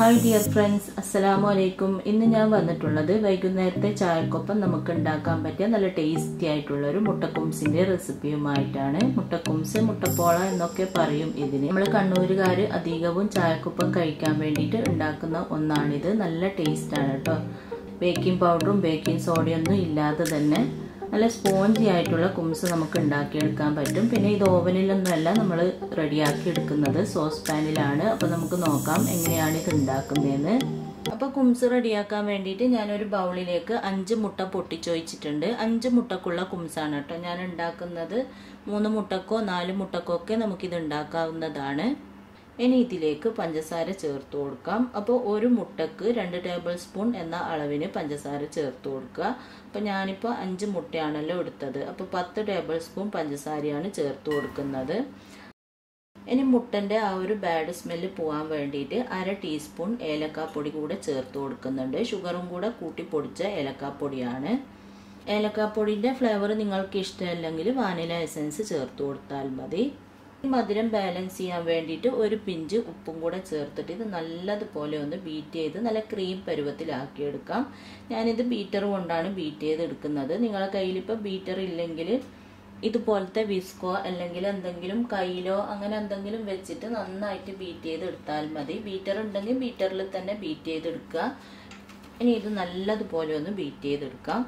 hi dear friends അസ്സലാമു അലൈക്കും ഇന്ന് ഞാൻ വന്നിട്ടുള്ളത് വൈകുന്നേരത്തെ ചായക്കൊപ്പം നമുക്ക് ഉണ്ടാക്കാൻ പറ്റിയ നല്ല ടേസ്റ്റി ആയിട്ടുള്ള ഒരു മുട്ടക്കുംസിന്റെ റെസിപ്പിയുമായിട്ടാണ് മുട്ടക്കുംസ് മുട്ടപ്പോള എന്നൊക്കെ പറയും ഇതിന് നമ്മൾ കണ്ണൂരുകാർ അധികവും ചായക്കൊപ്പം കഴിക്കാൻ വേണ്ടിയിട്ട് ഉണ്ടാക്കുന്ന ഒന്നാണിത് നല്ല ടേസ്റ്റാണ് കേട്ടോ ബേക്കിംഗ് പൗഡറും ബേക്കിംഗ് സോഡയൊന്നും ഇല്ലാതെ തന്നെ നല്ല സ്പോഞ്ചി ആയിട്ടുള്ള കുംസ് നമുക്ക് ഉണ്ടാക്കിയെടുക്കാൻ പറ്റും പിന്നെ ഇത് ഓവനിലൊന്നുമല്ല നമ്മൾ റെഡിയാക്കി എടുക്കുന്നത് സോസ് പാനിലാണ് അപ്പോൾ നമുക്ക് നോക്കാം എങ്ങനെയാണ് ഇത് ഉണ്ടാക്കുന്നതെന്ന് അപ്പോൾ കുംസ് റെഡിയാക്കാൻ വേണ്ടിയിട്ട് ഞാനൊരു ബൗളിലേക്ക് അഞ്ച് മുട്ട പൊട്ടിച്ചൊഴിച്ചിട്ടുണ്ട് അഞ്ച് മുട്ടക്കുള്ള കുംസാണ് കേട്ടോ ഞാൻ ഉണ്ടാക്കുന്നത് മൂന്ന് മുട്ടക്കോ നാല് മുട്ടക്കോ ഒക്കെ നമുക്കിത് ഉണ്ടാക്കാവുന്നതാണ് ഇനി ഇതിലേക്ക് പഞ്ചസാര ചേർത്ത് കൊടുക്കാം അപ്പോൾ ഒരു മുട്ടക്ക് രണ്ട് ടേബിൾ സ്പൂൺ എന്ന അളവിന് പഞ്ചസാര ചേർത്ത് കൊടുക്കുക അപ്പോൾ ഞാനിപ്പോൾ അഞ്ച് മുട്ടയാണല്ലോ എടുത്തത് അപ്പോൾ പത്ത് ടേബിൾ സ്പൂൺ പഞ്ചസാരയാണ് ചേർത്ത് കൊടുക്കുന്നത് ഇനി മുട്ടൻ്റെ ആ ഒരു ബാഡ് സ്മെല്ല് പോകാൻ വേണ്ടിയിട്ട് അര ടീസ്പൂൺ ഏലക്കാപ്പൊടി കൂടെ ചേർത്ത് കൊടുക്കുന്നുണ്ട് ഷുഗറും കൂടെ കൂട്ടി പൊടിച്ച ഏലക്കാപ്പൊടിയാണ് ഏലക്കാപ്പൊടിൻ്റെ ഫ്ലേവർ നിങ്ങൾക്ക് ഇഷ്ടമല്ലെങ്കിൽ വാനില എസൻസ് ചേർത്ത് കൊടുത്താൽ മതി മധുരം ബാലൻസ് ചെയ്യാൻ വേണ്ടിയിട്ട് ഒരു പിഞ്ച് ഉപ്പും കൂടെ ചേർത്തിട്ട് ഇത് നല്ലതുപോലെ ഒന്ന് ബീറ്റ് ചെയ്ത് നല്ല ക്രീം പരുവത്തിലാക്കിയെടുക്കാം ഞാനിത് ബീറ്റർ കൊണ്ടാണ് ബീറ്റ് ചെയ്ത് എടുക്കുന്നത് നിങ്ങളെ കയ്യിലിപ്പോൾ ബീറ്റർ ഇല്ലെങ്കിൽ ഇതുപോലത്തെ വിസ്കോ അല്ലെങ്കിൽ എന്തെങ്കിലും കയ്യിലോ അങ്ങനെ എന്തെങ്കിലും വെച്ചിട്ട് നന്നായിട്ട് ബീറ്റ് ചെയ്ത് എടുത്താൽ മതി ബീറ്റർ ഉണ്ടെങ്കിൽ ബീറ്ററിൽ തന്നെ ബീറ്റ് ചെയ്തെടുക്കുക ഇനി ഇത് നല്ലതുപോലെ ഒന്ന് ബീറ്റ് ചെയ്തെടുക്കാം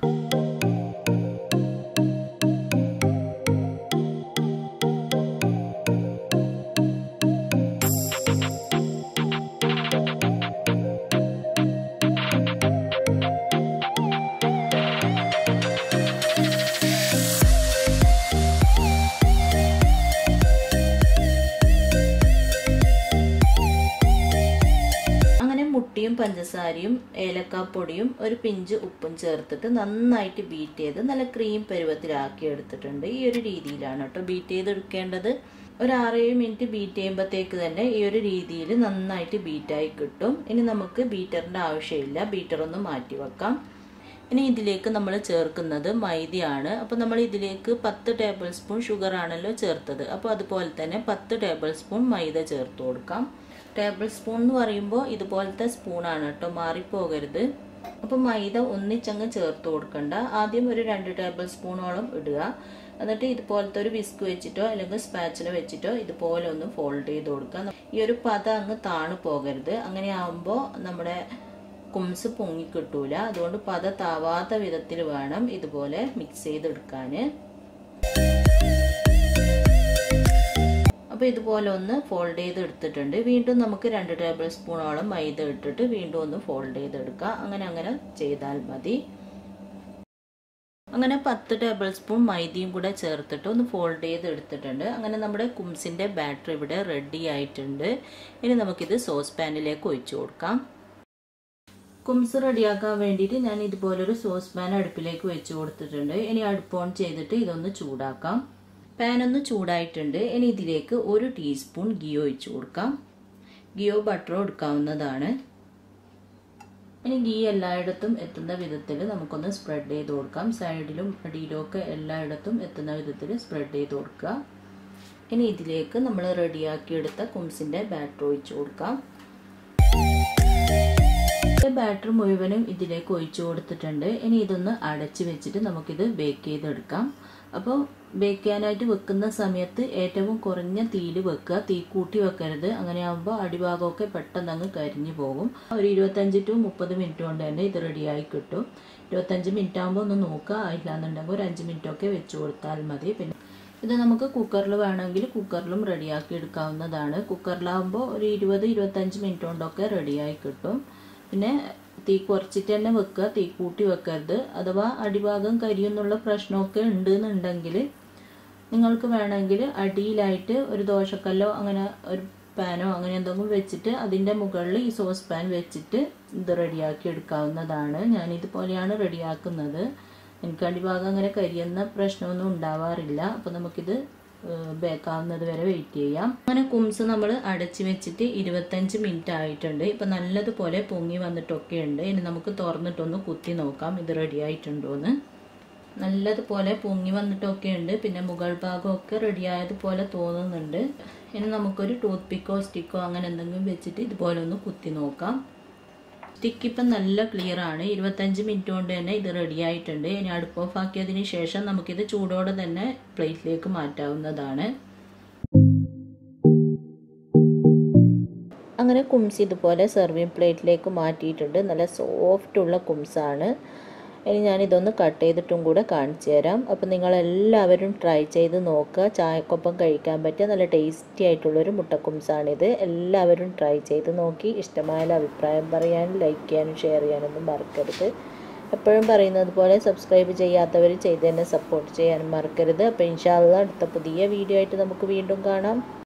മുട്ടിയും പഞ്ചസാരയും ഏലക്കാപ്പൊടിയും ഒരു പിഞ്ച് ഉപ്പും ചേർത്തിട്ട് നന്നായിട്ട് ബീറ്റ് ചെയ്ത് നല്ല ക്രീം പരുവത്തിലാക്കി എടുത്തിട്ടുണ്ട് ഈ ഒരു രീതിയിലാണ് കേട്ടോ ബീറ്റ് ചെയ്തെടുക്കേണ്ടത് ഒരു ആറേഴ് മിനിറ്റ് ബീറ്റ് ചെയ്യുമ്പോഴത്തേക്ക് തന്നെ ഈ ഒരു രീതിയിൽ നന്നായിട്ട് ബീറ്റായി കിട്ടും ഇനി നമുക്ക് ബീറ്ററിൻ്റെ ആവശ്യമില്ല ബീറ്ററൊന്ന് മാറ്റി വെക്കാം ഇനി ഇതിലേക്ക് നമ്മൾ ചേർക്കുന്നത് മൈദയാണ് അപ്പോൾ നമ്മൾ ഇതിലേക്ക് പത്ത് ടേബിൾ സ്പൂൺ ഷുഗർ ആണല്ലോ ചേർത്തത് അപ്പോൾ അതുപോലെ തന്നെ പത്ത് ടേബിൾ സ്പൂൺ മൈദ ചേർത്ത് കൊടുക്കാം ടേബിൾ സ്പൂൺ എന്ന് പറയുമ്പോൾ ഇതുപോലത്തെ സ്പൂണാണ് കേട്ടോ മാറിപ്പോകരുത് അപ്പോൾ മൈദ ഒന്നിച്ചങ്ങ് ചേർത്ത് കൊടുക്കണ്ട ആദ്യം ഒരു രണ്ട് ടേബിൾ സ്പൂണോളം ഇടുക എന്നിട്ട് ഇതുപോലത്തെ ഒരു വിസ്ക് വെച്ചിട്ടോ അല്ലെങ്കിൽ സ്പാച്ചില വെച്ചിട്ടോ ഇതുപോലെ ഒന്ന് ഫോൾഡ് ചെയ്ത് കൊടുക്കുക ഈ ഒരു പത അങ്ങ് താണു പോകരുത് അങ്ങനെ ആകുമ്പോൾ നമ്മുടെ കുംസ് പൊങ്ങി കിട്ടൂല അതുകൊണ്ട് പത താവാത്ത വിധത്തിൽ വേണം ഇതുപോലെ മിക്സ് ചെയ്തെടുക്കാൻ അപ്പോൾ ഇതുപോലെ ഒന്ന് ഫോൾഡ് ചെയ്ത് എടുത്തിട്ടുണ്ട് വീണ്ടും നമുക്ക് രണ്ട് ടേബിൾ സ്പൂണോളം മൈദ ഇട്ടിട്ട് വീണ്ടും ഒന്ന് ഫോൾഡ് ചെയ്തെടുക്കുക അങ്ങനെ അങ്ങനെ ചെയ്താൽ മതി അങ്ങനെ പത്ത് ടേബിൾ സ്പൂൺ മൈദയും കൂടെ ചേർത്തിട്ട് ഒന്ന് ഫോൾഡ് ചെയ്ത് എടുത്തിട്ടുണ്ട് അങ്ങനെ നമ്മുടെ കുംസിൻ്റെ ബാറ്റർ ഇവിടെ റെഡി ആയിട്ടുണ്ട് ഇനി നമുക്കിത് സോസ് പാനിലേക്ക് ഒഴിച്ചു കൊടുക്കാം കുംസ് റെഡിയാക്കാൻ വേണ്ടിയിട്ട് ഞാൻ ഇതുപോലൊരു സോസ് പാൻ അടുപ്പിലേക്ക് വെച്ച് കൊടുത്തിട്ടുണ്ട് ഇനി അടുപ്പ് ഓൺ ചെയ്തിട്ട് ഇതൊന്ന് ചൂടാക്കാം പാൻ ഒന്ന് ചൂടായിട്ടുണ്ട് ഇനി ഇതിലേക്ക് ഒരു ടീസ്പൂൺ ഗിയോ ഒഴിച്ചു കൊടുക്കാം ഗിയോ ബട്ടറോ എടുക്കാവുന്നതാണ് ഇനി ഗീ എല്ലായിടത്തും എത്തുന്ന വിധത്തിൽ നമുക്കൊന്ന് സ്പ്രെഡ് ചെയ്ത് കൊടുക്കാം സൈഡിലും അടിയിലും ഒക്കെ എല്ലായിടത്തും എത്തുന്ന വിധത്തിൽ സ്പ്രെഡ് ചെയ്ത് കൊടുക്കുക ഇനി ഇതിലേക്ക് നമ്മൾ റെഡിയാക്കിയെടുത്ത കുംസിൻ്റെ ബാറ്റർ ഒഴിച്ചു കൊടുക്കാം ബാറ്റർ മുഴുവനും ഇതിലേക്ക് ഒഴിച്ചു കൊടുത്തിട്ടുണ്ട് ഇനി ഇതൊന്ന് അടച്ച് വെച്ചിട്ട് നമുക്കിത് ബേക്ക് ചെയ്തെടുക്കാം അപ്പോൾ ബേക്ക് ചെയ്യാനായിട്ട് വെക്കുന്ന സമയത്ത് ഏറ്റവും കുറഞ്ഞ തീയിൽ വെക്കുക തീ കൂട്ടി വെക്കരുത് അങ്ങനെയാകുമ്പോൾ അടിഭാഗമൊക്കെ പെട്ടെന്ന് അങ്ങ് കരിഞ്ഞു പോകും ഒരു ഇരുപത്തഞ്ച് ടു മുപ്പത് മിനിറ്റ് കൊണ്ട് തന്നെ ഇത് റെഡിയായി കിട്ടും ഇരുപത്തഞ്ച് മിനിറ്റ് ആകുമ്പോൾ ഒന്ന് നോക്കുക ഇല്ലാന്നുണ്ടെങ്കിൽ ഒരു അഞ്ച് മിനിറ്റൊക്കെ വെച്ച് കൊടുത്താൽ മതി പിന്നെ ഇത് നമുക്ക് കുക്കറിൽ വേണമെങ്കിൽ കുക്കറിലും റെഡിയാക്കി എടുക്കാവുന്നതാണ് കുക്കറിലാകുമ്പോൾ ഒരു ഇരുപത് ഇരുപത്തഞ്ച് മിനിറ്റ് കൊണ്ടൊക്കെ റെഡിയായി കിട്ടും പിന്നെ തീ കുറച്ചിട്ട് തന്നെ വെക്കുക തീ കൂട്ടി വെക്കരുത് അഥവാ അടിഭാഗം കരിയെന്നുള്ള പ്രശ്നമൊക്കെ ഉണ്ട് എന്നുണ്ടെങ്കിൽ നിങ്ങൾക്ക് വേണമെങ്കിൽ അടിയിലായിട്ട് ഒരു ദോശക്കല്ലോ അങ്ങനെ ഒരു പാനോ അങ്ങനെ എന്തെങ്കിലും വെച്ചിട്ട് അതിൻ്റെ മുകളിൽ ഈ സോസ് പാൻ വെച്ചിട്ട് ഇത് റെഡിയാക്കി എടുക്കാവുന്നതാണ് ഞാൻ ഇതുപോലെയാണ് റെഡിയാക്കുന്നത് എനിക്ക് അടിഭാഗം അങ്ങനെ കരിയുന്ന പ്രശ്നമൊന്നും ഉണ്ടാവാറില്ല അപ്പോൾ നമുക്കിത് ബേക്കാവുന്നത് വരെ വെയിറ്റ് ചെയ്യാം അങ്ങനെ കുംസ് നമ്മൾ അടച്ചു വെച്ചിട്ട് ഇരുപത്തഞ്ച് മിനിറ്റ് ആയിട്ടുണ്ട് ഇപ്പം നല്ലതുപോലെ പൊങ്ങി വന്നിട്ടൊക്കെ ഉണ്ട് ഇനി നമുക്ക് തുറന്നിട്ടൊന്ന് കുത്തി നോക്കാം ഇത് റെഡി ആയിട്ടുണ്ടോയെന്ന് നല്ലതുപോലെ പൊങ്ങി വന്നിട്ടൊക്കെ ഉണ്ട് പിന്നെ മുകൾ ഭാഗമൊക്കെ റെഡി ആയതുപോലെ തോന്നുന്നുണ്ട് ഇനി നമുക്കൊരു ടൂത്ത് പിക്കോ സ്റ്റിക്കോ അങ്ങനെ എന്തെങ്കിലും വെച്ചിട്ട് ഇതുപോലെ ഒന്ന് കുത്തി നോക്കാം സ്റ്റിക്ക് ഇപ്പം നല്ല ക്ലിയർ ആണ് ഇരുപത്തഞ്ച് മിനിറ്റ് കൊണ്ട് തന്നെ ഇത് റെഡി ആയിട്ടുണ്ട് ഇനി അടുപ്പ് ഓഫ് ആക്കിയതിന് ശേഷം നമുക്കിത് ചൂടോടെ തന്നെ പ്ലേറ്റിലേക്ക് മാറ്റാവുന്നതാണ് അങ്ങനെ കുംസ് ഇതുപോലെ സെർവിങ് പ്ലേറ്റിലേക്ക് മാറ്റിയിട്ടുണ്ട് നല്ല സോഫ്റ്റുള്ള കുംസാണ് ഇനി ഞാനിതൊന്ന് കട്ട് ചെയ്തിട്ടും കൂടെ കാണിച്ചു തരാം അപ്പോൾ നിങ്ങളെല്ലാവരും ട്രൈ ചെയ്ത് നോക്കുക ചായക്കൊപ്പം കഴിക്കാൻ പറ്റിയ നല്ല ടേസ്റ്റി ആയിട്ടുള്ളൊരു മുട്ടക്കുംസാണിത് എല്ലാവരും ട്രൈ ചെയ്ത് നോക്കി ഇഷ്ടമായ അഭിപ്രായം പറയാനും ലൈക്ക് ചെയ്യാനും ഷെയർ ചെയ്യാനൊന്നും മറക്കരുത് എപ്പോഴും പറയുന്നത് പോലെ സബ്സ്ക്രൈബ് ചെയ്യാത്തവർ ചെയ്ത് തന്നെ സപ്പോർട്ട് ചെയ്യാനും മറക്കരുത് അപ്പോൾ ഇൻഷാല്ല അടുത്ത പുതിയ വീഡിയോ ആയിട്ട് നമുക്ക് വീണ്ടും കാണാം